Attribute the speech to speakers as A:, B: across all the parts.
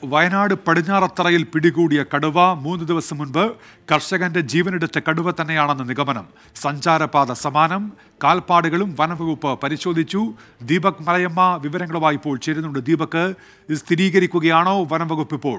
A: വയനാട് പടിഞ്ഞാറത്തറയിൽ പിടികൂടിയ കടുവ മൂന്ന് ദിവസം മുൻപ് കർഷകന്റെ ജീവനെടുത്ത കടുവ തന്നെയാണെന്ന് നിഗമനം സഞ്ചാരപാത സമാനം കാൽപ്പാടുകളും വനവകുപ്പ് പരിശോധിച്ചു ദീപക് മലയമ്മ വിവരങ്ങളുമായി ഇപ്പോൾ ചേരുന്നുണ്ട് ദീപക് ഇത് സ്ഥിരീകരിക്കുകയാണോ വനംവകുപ്പ് ഇപ്പോൾ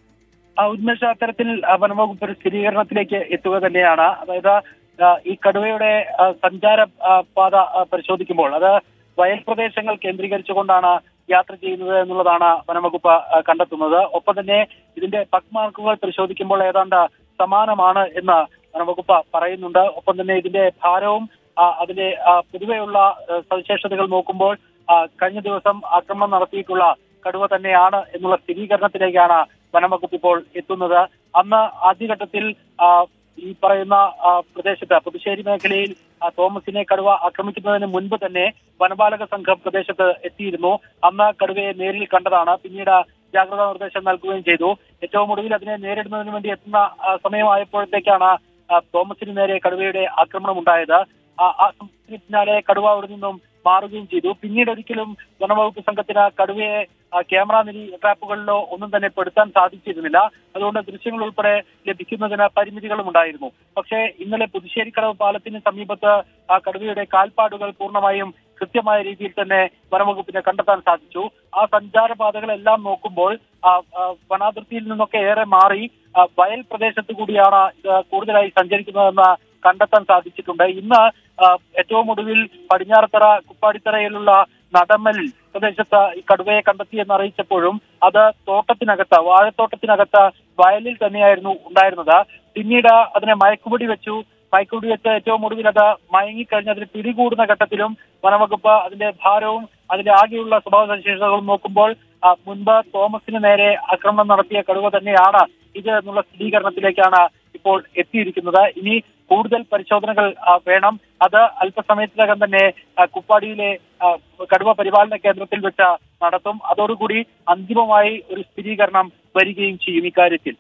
B: ആ ഉന്മേഷ അത്തരത്തിൽ ആ, വനംവകുപ്പ് ഒരു സ്ഥിരീകരണത്തിലേക്ക് എത്തുക തന്നെയാണ് അതായത് ആ, ഈ കടുവയുടെ ആ, സഞ്ചാര ആ, പാത ആ, പരിശോധിക്കുമ്പോൾ അത് വയൽ പ്രദേശങ്ങൾ കേന്ദ്രീകരിച്ചുകൊണ്ടാണ് യാത്ര ചെയ്യുന്നത് എന്നുള്ളതാണ് വനംവകുപ്പ് ആ, കണ്ടെത്തുന്നത് ഒപ്പം തന്നെ ഇതിന്റെ പക് മാർക്കുകൾ പരിശോധിക്കുമ്പോൾ ഏതാണ്ട് സമാനമാണ് എന്ന് വനംവകുപ്പ് പറയുന്നുണ്ട് ഒപ്പം തന്നെ ഇതിന്റെ ഭാരവും ആ, അതിന്റെ ആ, പൊതുവെയുള്ള ആ, സവിശേഷതകൾ നോക്കുമ്പോൾ ആ, കഴിഞ്ഞ ദിവസം ആക്രമണം നടത്തിയിട്ടുള്ള കടുവ തന്നെയാണ് എന്നുള്ള സ്ഥിരീകരണത്തിലേക്കാണ് വനംവകുപ്പ് ഇപ്പോൾ എത്തുന്നത് അന്ന് ആദ്യഘട്ടത്തിൽ ആ, ഈ പറയുന്ന ആ, പ്രദേശത്ത് പുതുശ്ശേരി മേഖലയിൽ ആ, തോമസിനെ കടുവ ആക്രമിക്കുന്നതിന് മുൻപ് തന്നെ വനപാലക സംഘം പ്രദേശത്ത് എത്തിയിരുന്നു അന്ന് കടുവയെ നേരിൽ കണ്ടതാണ് പിന്നീട് ജാഗ്രതാ നിർദ്ദേശം നൽകുകയും ചെയ്തു ഏറ്റവും ഒടുവിൽ അതിനെ നേരിടുന്നതിന് വേണ്ടി എത്തുന്ന ആ, സമയമായപ്പോഴത്തേക്കാണ് ആ, തോമസിന് നേരെ കടുവയുടെ ആക്രമണം ഉണ്ടായത് ആ ആ സംഭവത്തിന് പിന്നാലെ കടുവ അവിടെ നിന്നും മാറുകയും ചെയ്തു പിന്നീട് ഒരിക്കലും വനവകുപ്പ് സംഘത്തിന് കടുവയെ ആ, ക്യാമറ നിരീ ട്രാപ്പുകളിലോ ഒന്നും തന്നെ പെടുത്താൻ സാധിച്ചിരുന്നില്ല അതുകൊണ്ട് ദൃശ്യങ്ങൾ ഉൾപ്പെടെ ലഭിക്കുന്നതിന് പരിമിതികളും ഉണ്ടായിരുന്നു പക്ഷേ ഇന്നലെ പുതുശ്ശേരിക്കടവ് പാലത്തിന് സമീപത്ത് ആ കടുവയുടെ കാൽപ്പാടുകൾ പൂർണ്ണമായും കൃത്യമായ രീതിയിൽ തന്നെ വനവകുപ്പിനെ കണ്ടെത്താൻ സാധിച്ചു ആ സഞ്ചാരപാതകളെല്ലാം നോക്കുമ്പോൾ ആ, ആ, വനാതിർത്തിയിൽ നിന്നൊക്കെ ഏറെ മാറി ആ, വയൽ പ്രദേശത്ത് കൂടിയാണ് ഇത് കൂടുതലായി സഞ്ചരിക്കുന്നതെന്ന് കണ്ടെത്താൻ സാധിച്ചിട്ടുണ്ട് ഇന്ന് ആ, ഏറ്റവും ഒടുവിൽ പടിഞ്ഞാറത്തറ കുപ്പാടിത്തറയിലുള്ള നടമൽ പ്രദേശത്ത് ഈ കടുവയെ കണ്ടെത്തിയെന്ന് അറിയിച്ചപ്പോഴും അത് തോട്ടത്തിനകത്ത് വാഴത്തോട്ടത്തിനകത്ത് വയലിൽ തന്നെയായിരുന്നു ഉണ്ടായിരുന്നത് പിന്നീട് അതിനെ മയക്കുപിടി വെച്ചു മയക്കുപിടി വെച്ച് ഏറ്റവും ഒടുവിൽ അത് മയങ്ങിക്കഴിഞ്ഞ് അതിന് പിടികൂടുന്ന ഘട്ടത്തിലും വനവകുപ്പ് അതിന്റെ ഭാരവും അതിന്റെ ആകെയുള്ള സ്വഭാവ സവിശേഷതകളും നോക്കുമ്പോൾ ആ, മുൻപ് തോമസിന് നേരെ ആക്രമണം നടത്തിയ കടുവ തന്നെയാണ് ഇത് എന്നുള്ള സ്ഥിരീകരണത്തിലേക്കാണ് ഇപ്പോൾ എത്തിയിരിക്കുന്നത് ഇനി കൂടുതൽ പരിശോധനകൾ ആ, വേണം അത് അല്പസമയത്തിനകം തന്നെ ആ, കുപ്പാടിയിലെ ആ, കടുവ പരിപാലന കേന്ദ്രത്തിൽ വെച്ച് നടത്തും അതോടുകൂടി അന്തിമമായി ഒരു സ്ഥിരീകരണം വരികയും ചെയ്യും ഇക്കാര്യത്തിൽ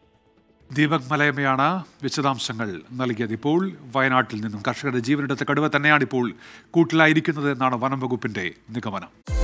A: ദീപക് മലയമ്മയാണ് വിശദാംശങ്ങൾ നൽകിയത് ഇപ്പോൾ വയനാട്ടിൽ നിന്നും കർഷകരുടെ ജീവനെടുത്ത കടുവ തന്നെയാണ് ഇപ്പോൾ കൂട്ടിലായിരിക്കുന്നത് എന്നാണ് വനം വകുപ്പിന്റെ നിഗമനം